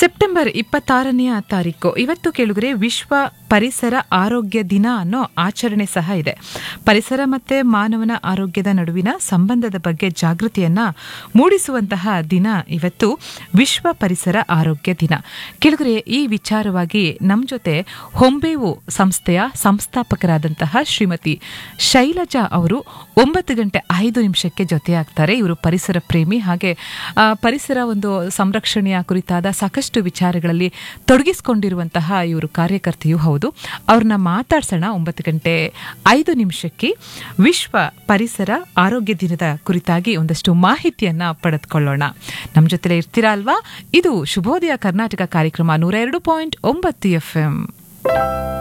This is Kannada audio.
ಸೆಪ್ಟೆಂಬರ್ ಇಪ್ಪತ್ತಾರನೆಯ ತಾರೀಕು ಇವತ್ತು ಕೇಳಿದ್ರೆ ವಿಶ್ವ ಪರಿಸರ ಆರೋಗ್ಯ ದಿನ ಅನ್ನೋ ಆಚರಣೆ ಸಹ ಇದೆ ಪರಿಸರ ಮತ್ತೆ ಮಾನವನ ಆರೋಗ್ಯದ ನಡುವಿನ ಸಂಬಂಧದ ಬಗ್ಗೆ ಜಾಗೃತಿಯನ್ನ ಮೂಡಿಸುವಂತಹ ದಿನ ಇವತ್ತು ವಿಶ್ವ ಪರಿಸರ ಆರೋಗ್ಯ ದಿನ ಕೇಳಿದ್ರೆ ಈ ವಿಚಾರವಾಗಿ ನಮ್ಮ ಜೊತೆ ಹೊಂಬೇವು ಸಂಸ್ಥೆಯ ಸಂಸ್ಥಾಪಕರಾದಂತಹ ಶ್ರೀಮತಿ ಶೈಲಜಾ ಅವರು ಒಂಬತ್ತು ಗಂಟೆ ಐದು ನಿಮಿಷಕ್ಕೆ ಜೊತೆಯಾಗ್ತಾರೆ ಇವರು ಪರಿಸರ ಪ್ರೇಮಿ ಹಾಗೆ ಆ, ಪರಿಸರ ಒಂದು ಸಂರಕ್ಷಣೆಯ ಕುರಿತಾದ ಸಾಕಷ್ಟು ವಿಚಾರಗಳಲ್ಲಿ ತೊಡಗಿಸಿಕೊಂಡಿರುವಂತಹ ಇವರು ಕಾರ್ಯಕರ್ತೆಯೂ ಹೌದು ಅವ್ರನ್ನ ಮಾತಾಡ್ಸೋಣ ಒಂಬತ್ತು ಗಂಟೆ ಐದು ನಿಮಿಷಕ್ಕೆ ವಿಶ್ವ ಪರಿಸರ ಆರೋಗ್ಯ ದಿನದ ಕುರಿತಾಗಿ ಒಂದಷ್ಟು ಮಾಹಿತಿಯನ್ನ ಪಡೆದುಕೊಳ್ಳೋಣ ನಮ್ಮ ಜೊತೆ ಇರ್ತೀರಾ ಅಲ್ವಾ ಇದು ಶುಭೋದಯ ಕರ್ನಾಟಕ ಕಾರ್ಯಕ್ರಮ ನೂರ ಎರಡು ಪಾಯಿಂಟ್ ಒಂಬತ್ತು ಎಫ್